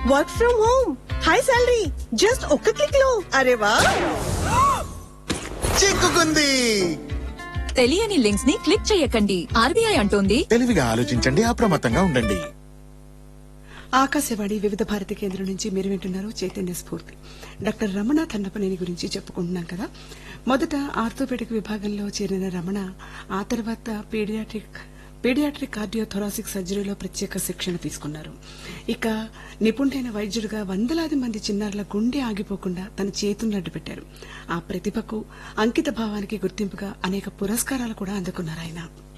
work from home high salary just ఒక్క click లో అరే వా చిక్కుకుంది తెలియని లింక్స్ ని క్లిక్ చేయకండి ఆర్బీఐ అంటోంది తెలివిగా ఆలోచించండి అప్రమత్తంగా ఉండండి ఆకాశవాణి వివిధ భారతి కేంద్రం నుంచి మీరు వింటున్నారు చైతన్య స్ఫూర్తి డాక్టర్ రమణ తన్నపనేని గురించి చెప్పుకుంటున్నాం కదా మొదట ఆర్థోపెడిక్ విభాగంలో చేరిన రమణ ఆ తర్వాత పీడియాట్రిక్ పీడియాట్రిక్ కార్డియోథొరాసిక్ సర్జరీలో ప్రత్యేక శిక్షణ తీసుకున్నారు ఇక నిపుణుడైన వైద్యుడిగా వందలాది మంది చిన్నారుల గుండె ఆగిపోకుండా తన చేతులను అడ్డుపెట్టారు ఆ ప్రతిభకు అంకిత భావానికి గుర్తింపుగా అనేక పురస్కారాలు కూడా అందుకున్నారు ఆయన